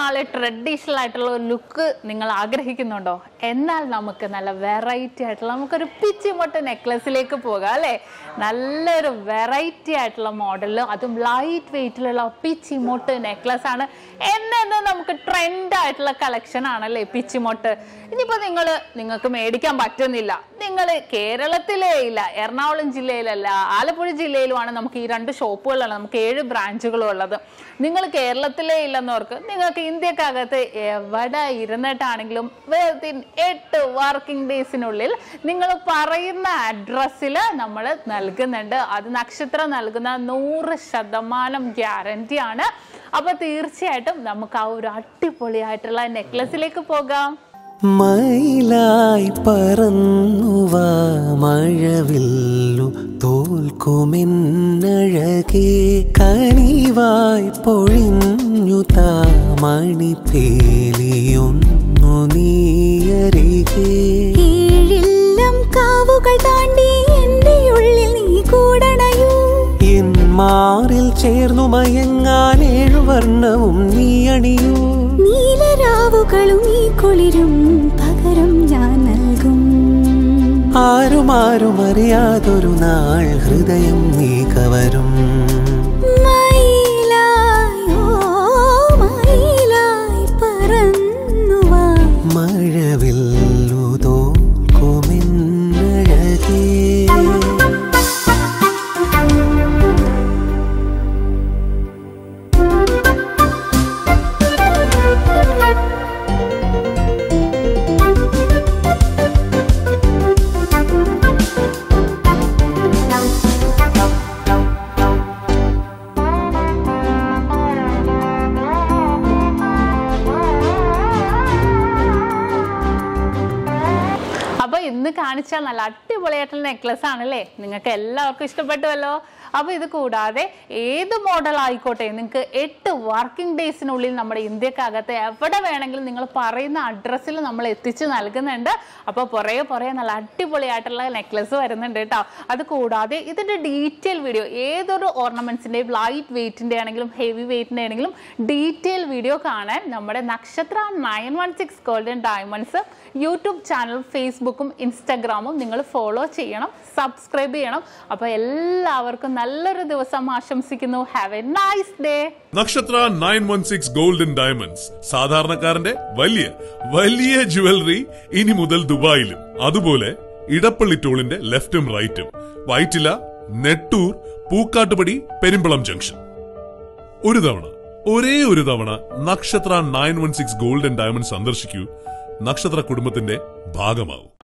നാളെ ട്രഡീഷണൽ ആയിട്ടുള്ള ഒരു ലുക്ക് നിങ്ങൾ ആഗ്രഹിക്കുന്നുണ്ടോ എന്നാൽ നമുക്ക് നല്ല വെറൈറ്റി ആയിട്ടുള്ള നമുക്കൊരു പിച്ചിമൊട്ട നെക്ലസിലേക്ക് പോകാം അല്ലേ നല്ലൊരു വെറൈറ്റി ആയിട്ടുള്ള മോഡലിൽ അതും ലൈറ്റ് വെയിറ്റിലുള്ള പിച്ചിമൊട്ട് നെക്ലസ് ആണ് എന്നു നമുക്ക് ട്രെൻഡ് ആയിട്ടുള്ള കളക്ഷൻ ആണല്ലേ പിച്ചിമൊട്ട് ഇനിയിപ്പോൾ നിങ്ങൾ നിങ്ങൾക്ക് മേടിക്കാൻ പറ്റുന്നില്ല നിങ്ങൾ കേരളത്തിലേ ഇല്ല എറണാകുളം ജില്ലയിലല്ല ആലപ്പുഴ ജില്ലയിലുമാണ് നമുക്ക് ഈ രണ്ട് ഷോപ്പുകളാണ് നമുക്ക് ഏഴ് ബ്രാഞ്ചുകളും ഉള്ളത് നിങ്ങൾ കേരളത്തിലേ ഇല്ലെന്നവർക്ക് നിങ്ങൾക്ക് ഇന്ത്യക്കകത്ത് എവിടെ ഇരുന്നിട്ടാണെങ്കിലും വിത്തിൻ എട്ട് വർക്കിംഗ് ഡേയ്സിനുള്ളിൽ നിങ്ങൾ പറയുന്ന അഡ്രസ്സിൽ നമ്മൾ നൽകുന്നുണ്ട് അത് നക്ഷത്രം നൽകുന്ന നൂറ് ശതമാനം ഗ്യാരണ്ടി ആണ് അപ്പൊ തീർച്ചയായിട്ടും നമുക്ക് ആ ഒരു അടിപൊളിയായിട്ടുള്ള നെക്ലസിലേക്ക് പോകാം മയിലായി പറന്നുവാ മഴവില്ലു തോൽക്കുമെന്നഴകേ കനിവായി പൊഴിഞ്ഞു താമണി പേലിയൊന്നു നീയരികേ ഏഴില്ലം കാവുകൾ താണ്ടി എന്റെ ഉള്ളിൽ നീ കൂടണയൂ എൻ മാറിൽ ചേർന്നു മയങ്ങാൻ ഏഴുവർണ്ണവും നീ അണിയൂ നീലരാവുകളും ഈ കുളിരും പകരം ഞാൻ നൽകും ആരും ആരും അറിയാതൊരു നാൾ ഹൃദയം നീ കവരും മയിലായി, ഓ മയിലായി പറന്നുവാ. മഴവില്ലു തോൽക്കുമെന്നഴകേ അപ്പൊ ഇന്ന് കാണിച്ച നല്ല അടിപൊളിയായിട്ടുള്ള നെക്ലസ് ആണല്ലേ നിങ്ങൾക്ക് എല്ലാവർക്കും ഇഷ്ടപ്പെട്ടുവല്ലോ അപ്പൊ ഇത് കൂടാതെ ഏത് മോഡൽ ആയിക്കോട്ടെ നിങ്ങൾക്ക് എട്ട് വർക്കിംഗ് ഡേയ്സിനുള്ളിൽ നമ്മുടെ ഇന്ത്യക്കകത്ത് എവിടെ വേണമെങ്കിലും നിങ്ങൾ പറയുന്ന അഡ്രസ്സിൽ നമ്മൾ എത്തിച്ചു നൽകുന്നുണ്ട് അപ്പോൾ പുറകെ പുറകെ നല്ല അടിപൊളിയായിട്ടുള്ള നെക്ലസ് വരുന്നുണ്ട് കേട്ടോ അത് കൂടാതെ ഇതിന്റെ ഡീറ്റെയിൽ വീഡിയോ ഏതൊരു ഓർണമെന്റ്സിന്റെയും ലൈറ്റ് വെയിറ്റിന്റെ ആണെങ്കിലും ഹെവി വെയിറ്റിന്റെ ആണെങ്കിലും ഡീറ്റെയിൽ വീഡിയോ കാണാൻ നമ്മുടെ Nakshatra nine one six golden diamonds YouTube ചാനലും ഫേസ്ബുക്കും ഇൻസ്റ്റാഗ്രാമും നിങ്ങൾ ഫോളോ ചെയ്യണം സബ്സ്ക്രൈബ് ചെയ്യണം അപ്പോൾ എല്ലാവർക്കും നല്ലൊരു ദിവസം ആശംസിക്കുന്നു have a nice day Nakshatra nine one six golden diamonds സാധാരണക്കാരന്റെ വലിയ വലിയ ജുവലറി ഇനി മുതൽ ദുബായിലും അതുപോലെ ഇടപ്പള്ളി ടോളിന്റെ ലെഫ്റ്റും റൈറ്റും വൈറ്റില നെട്ടൂർ പൂക്കാട്ടുപടി പെരുമ്പളം ജംഗ്ഷൻ ഒരു തവണ ഒരേ ഒരു തവണ Nakshatra nine one six golden diamond സന്ദർശിക്കൂ നക്ഷത്ര കുടുംബത്തിന്റെ ഭാഗമാവും